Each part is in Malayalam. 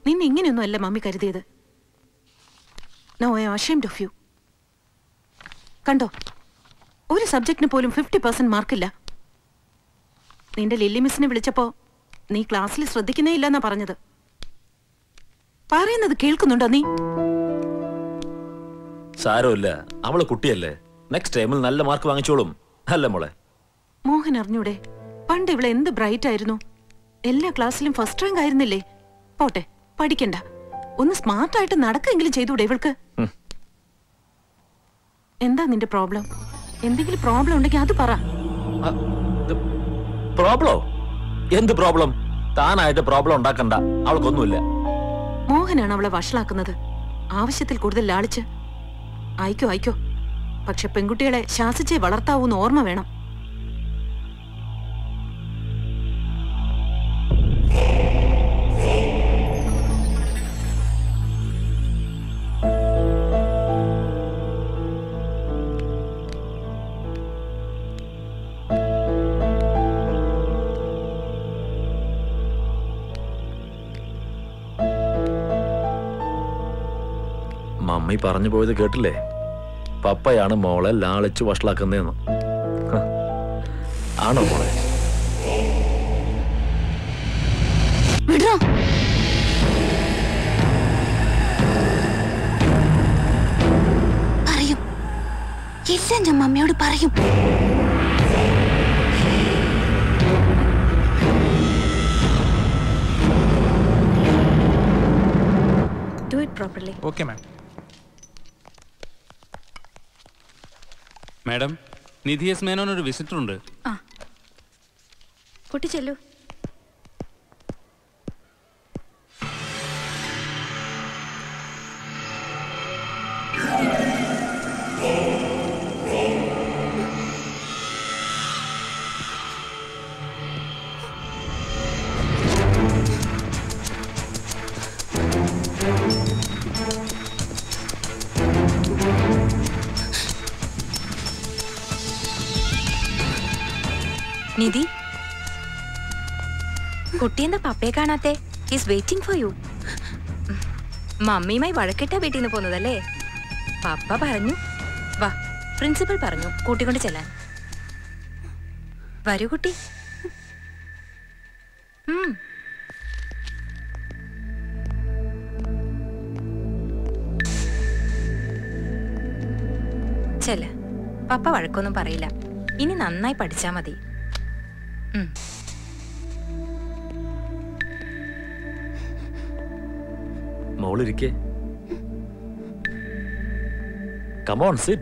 നിന്നെ ഇങ്ങനെയൊന്നും അല്ല മമ്മി കരുതിയത് no I ashamed of you കണ്ടോ ഒരു സബ്ജക്റ്റിന് പോലും ഫിഫ്റ്റി പെർസെന്റ് മാർക്കില്ല നിന്റെ ലില്ലി മിസ്സിനെ വിളിച്ചപ്പോ നീ ക്ലാസ്സിൽ ശ്രദ്ധിക്കുന്നേ ഇല്ലെന്നാ പറഞ്ഞത് പറയുന്നത് കേൾക്കുന്നുണ്ടോ നീ സാരമില്ല അവള് കുട്ടിയല്ലേ നെക്സ്റ്റ് ടൈമിൽ നല്ല മാർക്ക് വാങ്ങിച്ചോളും അല്ല മോളെ മോഹൻ അറിഞ്ഞൂടെ പണ്ട് ഇവളെ എന്ത് ബ്രൈറ്റ് ആയിരുന്നു എല്ലാ ക്ലാസ്സിലും ഫസ്റ്റ് റാങ്ക് ആയിരുന്നില്ലേ പോട്ടെ പഠിക്കണ്ട ഒന്ന് സ്മാർട്ടായിട്ട് നടക്കെങ്കിലും ചെയ്തൂടെ ഇവൾക്ക് ഉം. എന്താ നിന്റെ പ്രോബ്ലം എന്തെങ്കിലും പ്രോബ്ലം ഉണ്ടെങ്കിൽ അത് പറ പ്രോബ്ലോ എന്ത് പ്രോബ്ലം താനായിട്ട് പ്രോബ്ലം ഉണ്ടാക്കണ്ട അവൾക്കൊന്നുമില്ല മോഹനാണ് അവളെ വഷളാക്കുന്നത് ആവശ്യത്തിൽ കൂടുതൽ ലാളിച്ച് അയക്കോ അയക്കോ പക്ഷെ പെൺകുട്ടികളെ ശാസിച്ചേ വളർത്താവൂന്ന് ഓർമ്മ വേണം മമ്മി പറഞ്ഞു പോയത് കേട്ടില്ലേ പപ്പയാണ് മോളെ ലാളിച്ച് വഷളാക്കുന്നതെന്ന് ഹ. ആണോ മോളെ വിടോ പറയും എല്ലാം ഞാൻ മമ്മിയോട് പറയും do it properly okay ma'am madam Nidhi S Menon ഒരു വിസിറ്റർ ഉണ്ട് കുട്ടി ചെല്ലു നിധി കുട്ടി എന്താ പപ്പയെ കാണാത്തെ ഈസ് വെയിറ്റിംഗ് ഫോർ യു മമ്മിയുമായി വഴക്കിട്ടാ വീട്ടിൽ നിന്ന് പോന്നതല്ലേ പപ്പ പറഞ്ഞു വാ പ്രിൻസിപ്പൽ പറഞ്ഞു കൂട്ടിക്കൊണ്ട് ചെല്ലാൻ വരൂ കുട്ടി ഉം. ചെല്ല് പപ്പ വഴക്കൊന്നും പറയില്ല ഇനി നന്നായി പഠിച്ചാ മതി ഉം. മോളിരിക്കേ കമോൺ സിറ്റ്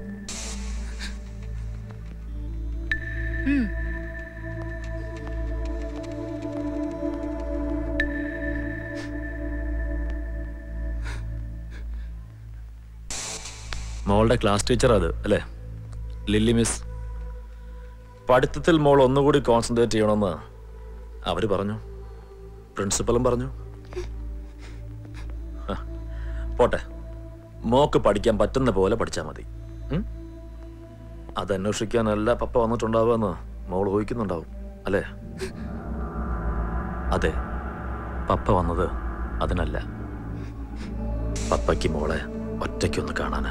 ഉം. മോളുടെ ക്ലാസ് ടീച്ചർ അത് അല്ലേ ലില്ലി മിസ് പഠിത്തത്തിൽ മോൾ ഒന്നുകൂടി കോൺസെൻട്രേറ്റ് ചെയ്യണമെന്ന് അവര് പറഞ്ഞു പ്രിൻസിപ്പലും പറഞ്ഞു ആ, പോട്ടെ മോക്ക് പഠിക്കാൻ പറ്റുന്ന പോലെ പഠിച്ചാൽ മതി ഉം? അതന്വേഷിക്കാനല്ല പപ്പ വന്നിട്ടുണ്ടാവുമെന്ന് മോൾ ഊഹിക്കുന്നുണ്ടാവും അല്ലേ അതെ പപ്പ വന്നത് അതിനല്ല പപ്പയ്ക്ക് മോളെ ഒറ്റയ്ക്കൊന്ന് കാണാനാ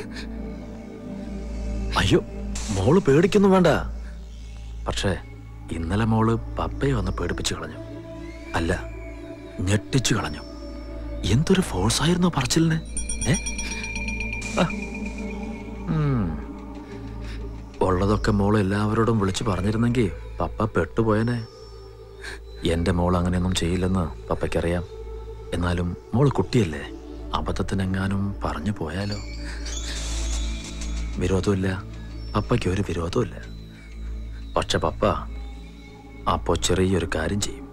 അയ്യോ മോള് പേടിക്കൊന്നും വേണ്ട പക്ഷേ ഇന്നലെ മോള് പപ്പയെ വന്ന് പേടിപ്പിച്ചു കളഞ്ഞു അല്ല ഞെട്ടിച്ചു കളഞ്ഞു എന്തൊരു ഫോഴ്സ് ആയിരുന്നു പറച്ചിലിന് ഏ ആ. ഉം. ഉള്ളതൊക്കെ മോൾ എല്ലാവരോടും വിളിച്ചു പറഞ്ഞിരുന്നെങ്കിൽ പപ്പ പെട്ടുപോയനെ എന്റെ മോൾ അങ്ങനെയൊന്നും ചെയ്യില്ലെന്ന് പപ്പയ്ക്കറിയാം എന്നാലും മോൾ കുട്ടിയല്ലേ അബദ്ധത്തിനെങ്ങാനും പറഞ്ഞു പോയാലോ വിരോധമില്ല പപ്പയ്ക്ക് ഒരു വിരോധമില്ല പക്ഷെ പപ്പ അപ്പോ ചെറിയൊരു കാര്യം ചെയ്യും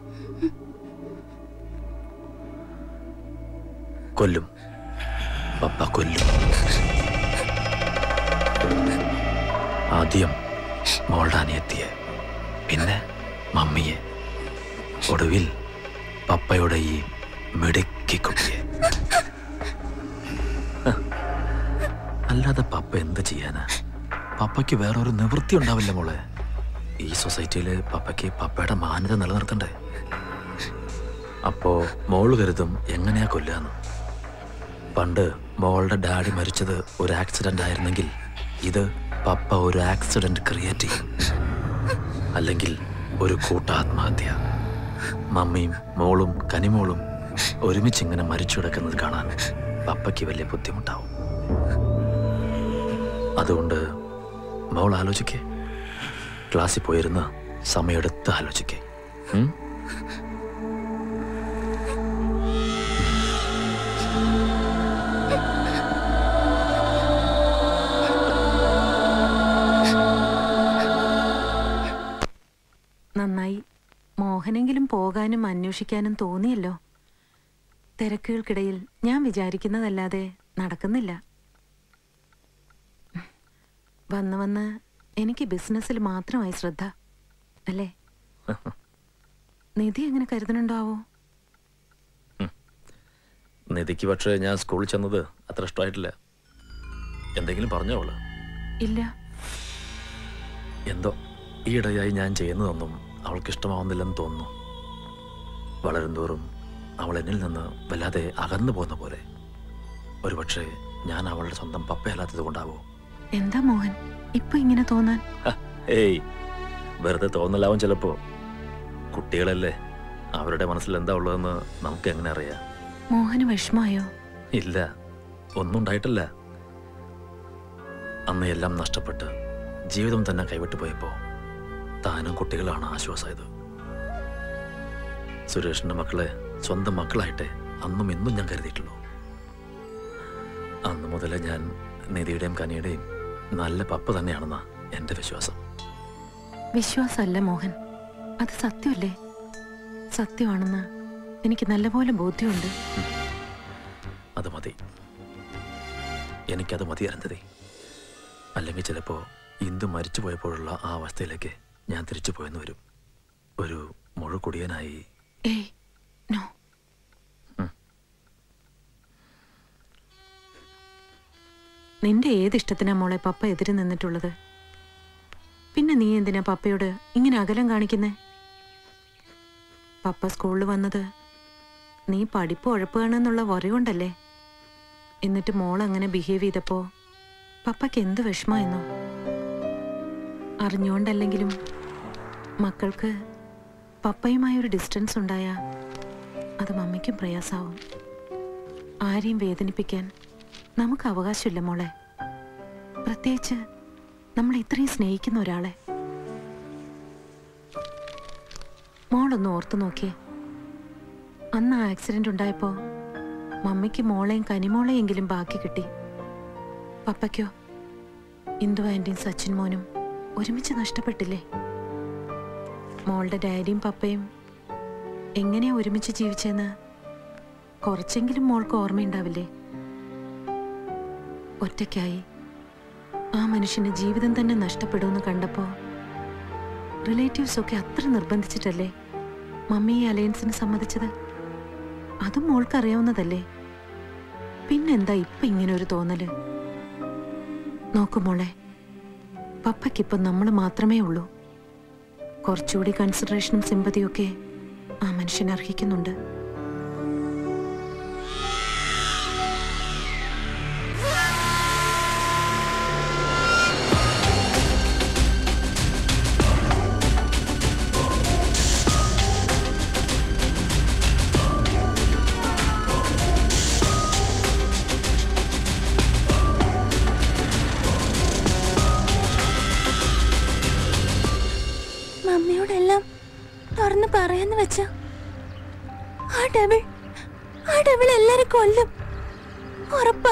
കൊല്ലും പപ്പ കൊല്ലും ആദ്യം മോളുടെ അനിയത്തിയെ പിന്നെ മമ്മിയെ ഒടുവിൽ പപ്പയുടെ ഈ മിടുക്കി കുട്ടിയെ ഹ, അല്ലാതെ പപ്പ എന്ത് ചെയ്യാനാ പപ്പയ്ക്ക് വേറൊരു നിവൃത്തി ഉണ്ടാവില്ല മോളെ ഈ സൊസൈറ്റിയിൽ പപ്പയ്ക്ക് പപ്പയുടെ മാന്യത നിലനിർത്തണ്ടേ അപ്പോ മോള് കരുതും എങ്ങനെയാ കൊല്ലാന്ന് പണ്ട് മോളുടെ ഡാഡി മരിച്ചത് ഒരു ആക്സിഡന്റ് ആയിരുന്നെങ്കിൽ ഇത് പപ്പ ഒരു ആക്സിഡന്റ് ക്രിയേറ്റ് ചെയ്യും അല്ലെങ്കിൽ ഒരു കൂട്ടാത്മഹത്യ മമ്മിയും മോളും കനിമോളും ഒരുമിച്ച് ഇങ്ങനെ മരിച്ചു കിടക്കുന്നത് കാണാൻ പപ്പയ്ക്ക് വലിയ ബുദ്ധിമുട്ടാവും അതുകൊണ്ട് മോൾ ആലോചിക്കേ ക്ലാസ്സിൽ പോയിരുന്ന് സമയമെടുത്ത് ആലോചിക്കേ ഉം? നന്നായി മോഹനെങ്കിലും പോകാനും അന്വേഷിക്കാനും തോന്നിയല്ലോ തിരക്കുകൾക്കിടയിൽ ഞാൻ വിചാരിക്കുന്നതല്ലാതെ നടക്കുന്നില്ല വന്ന് വന്ന് എനിക്ക് ബിസിനസ്സിൽ മാത്രമായി ശ്രദ്ധ അല്ലേ നിധി എങ്ങനെ കരുതണുണ്ടാവോ നിധിക്ക് പക്ഷേ ഞാൻ സ്കൂളിൽ ചെന്നത് അത്ര ഇഷ്ടമായിട്ടില്ല എന്തെങ്കിലും പറഞ്ഞോ അവള് ഇല്ല എന്തോ ഈയിടെയായി ഞാൻ ചെയ്യുന്നതൊന്നും അവൾക്ക് ഇഷ്ടമാവുന്നില്ലെന്ന് തോന്നുന്നു വളരും തോറും അവൾ എന്നിൽ നിന്ന് വല്ലാതെ അകന്നു പോകുന്ന പോലെ ഒരുപക്ഷെ ഞാൻ അവളുടെ സ്വന്തം പപ്പയല്ലാത്തത് കൊണ്ടാവോ എന്താ മോഹൻ ഇപ്പൊ ഇങ്ങനെ തോന്നാൻ ഹ, ഏയ് വെറുതെ തോന്നലാവും ചിലപ്പോ കുട്ടികളല്ലേ അവരുടെ മനസ്സിൽ എന്താ ഉള്ളതെന്ന് നമുക്ക് എങ്ങനെ അറിയാം മോഹന് വിഷമായോ ഇല്ല ഒന്നും ഉണ്ടായിട്ടില്ല അന്ന് എല്ലാം നഷ്ടപ്പെട്ട് ജീവിതം തന്നെ കൈവിട്ടു പോയപ്പോ താനും കുട്ടികളാണ് ആശ്വാസമായത് സുരേഷിന്റെ മക്കളെ സ്വന്തം മക്കളായിട്ടെ അന്നും ഇന്നും ഞാൻ കരുതിയിട്ടുള്ളൂ അന്ന് മുതലേ ഞാൻ നിധിയുടെയും കനിയുടെയും നല്ല പപ്പ തന്നെയാണെന്നാ എന്റെ വിശ്വാസം വിശ്വാസമല്ല മോഹൻ അത് സത്യമല്ലേ സത്യമാണെന്ന് എനിക്ക് നല്ലപോലെ ബോധ്യമുണ്ട് അത് മതി എനിക്കത് മതി അരുന്ധതി അല്ലെങ്കിൽ ചിലപ്പോ ഇന്ദു മരിച്ചു പോയപ്പോഴുള്ള ആ അവസ്ഥയിലേക്ക് ഞാൻ തിരിച്ചു പോയെന്ന് വരും ഒരു മുഴുകുടിയനായി ഏയ് നോ നിന്റെ ഏത് ഇഷ്ടത്തിനാ മോളെ പപ്പ എതിര് നിന്നിട്ടുള്ളത് പിന്നെ നീ എന്തിനാ പപ്പയോട് ഇങ്ങനെ അകലം കാണിക്കുന്നേ പപ്പ സ്കൂളിൽ വന്നത് നീ പഠിപ്പ് ഉഴപ്പുകയാണെന്നുള്ള വറി കൊണ്ടല്ലേ എന്നിട്ട് മോൾ അങ്ങനെ ബിഹേവ് ചെയ്തപ്പോ പപ്പയ്ക്ക് എന്ത് വിഷമായെന്നോ അറിഞ്ഞുകൊണ്ടല്ലെങ്കിലും മക്കൾക്ക് പപ്പയുമായ ഒരു ഡിസ്റ്റൻസ് ഉണ്ടായാ അത് മമ്മിക്കും പ്രയാസാവും ആരെയും വേദനിപ്പിക്കാൻ നമുക്ക് അവകാശമില്ല മോളെ പ്രത്യേകിച്ച് നമ്മൾ ഇത്രയും സ്നേഹിക്കുന്ന ഒരാളെ മോളൊന്ന് ഓർത്തു നോക്കിയേ അന്ന് ആ ആക്സിഡന്റ് ഉണ്ടായപ്പോ മമ്മിക്ക് മോളെയും കനിമോളെയെങ്കിലും ബാക്കി കിട്ടി പപ്പയ്ക്കോ ഇന്ദു ആന്റിയും സച്ചിൻ മോനും ഒരുമിച്ച് നഷ്ടപ്പെട്ടില്ലേ മോളുടെ ഡാഡിയും പപ്പയും എങ്ങനെയാ ഒരുമിച്ച് ജീവിച്ചെന്ന് കുറച്ചെങ്കിലും മോൾക്ക് ഓർമ്മയുണ്ടാവില്ലേ ഒറ്റയ്ക്കായി ആ മനുഷ്യന് ജീവിതം തന്നെ നഷ്ടപ്പെടുമെന്ന് കണ്ടപ്പോ റിലേറ്റീവ്സ് ഒക്കെ അത്ര നിർബന്ധിച്ചിട്ടല്ലേ മമ്മി ഈ അലയൻസിന് സമ്മതിച്ചത് അതും മോൾക്ക് അറിയാവുന്നതല്ലേ പിന്നെന്താ ഇപ്പൊ ഇങ്ങനെ ഒരു തോന്നല് നോക്കു മോളെ പപ്പയ്ക്കിപ്പം നമ്മൾ മാത്രമേ ഉള്ളൂ കുറച്ചുകൂടി കൺസിഡറേഷനും സിമ്പതിയും ഒക്കെ ആ മനുഷ്യൻ അർഹിക്കുന്നുണ്ട് മമ്മിയോടെല്ലാം തുറന്ന് പറയാന്ന് വെച്ച ആ ഡബിൾ ആ ഡബിൾ എല്ലാരും കൊല്ലും ഉറപ്പാ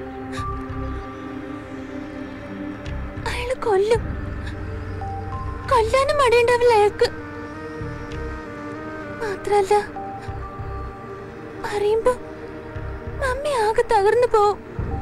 അയാള് കൊല്ലും കൊല്ലാനും മടിയുണ്ടാവില്ല അയാൾക്ക് മാത്രല്ല പറയുമ്പോ മമ്മി ആകെ തകർന്നു പോവും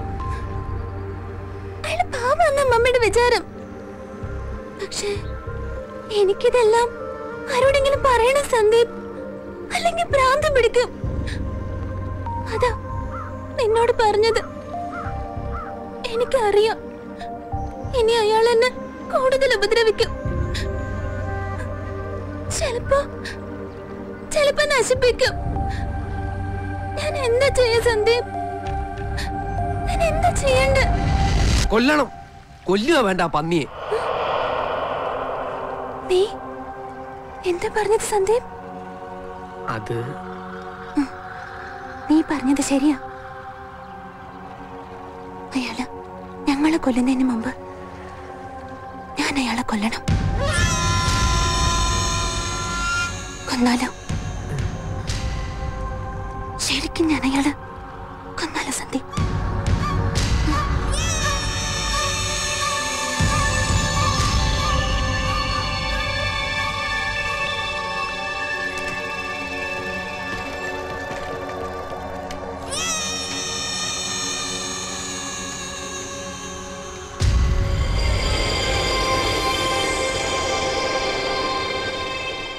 അയാള് പാവാന്ന മമ്മിയുടെ വിചാരം പക്ഷേ എനിക്കിതെല്ലാം ആരോടെങ്കിലും പറയണ സന്ദീപ് അല്ലെങ്കിൽ ഭ്രാന്തം പിടിക്കും അതാ നിന്നോട് പറഞ്ഞത് എനിക്കറിയാം ഇനി അയാൾ എന്നെ കൂടുതൽ ഉപദ്രവിക്കും ചിലപ്പോ ചിലപ്പോ നശിപ്പിക്കും ഞാൻ എന്താ ചെയ്യാ സന്ദീപ് ഞാൻ എന്താ ചെയ്യണ്ടേ കൊല്ലണം കൊല്ലുക വേണ്ട ആ പന്നിയെ നീ എന്താ പറഞ്ഞത് സന്ദീപ് അത് നീ പറഞ്ഞത് ശരിയാ അയാള് ഞങ്ങളെ കൊല്ലുന്നതിന് മുമ്പ് ഞാൻ അയാളെ കൊല്ലണം കൊന്നാലോ ശരിക്കും ഞാൻ അയാള് കൊന്നാലോ സന്ദീപ്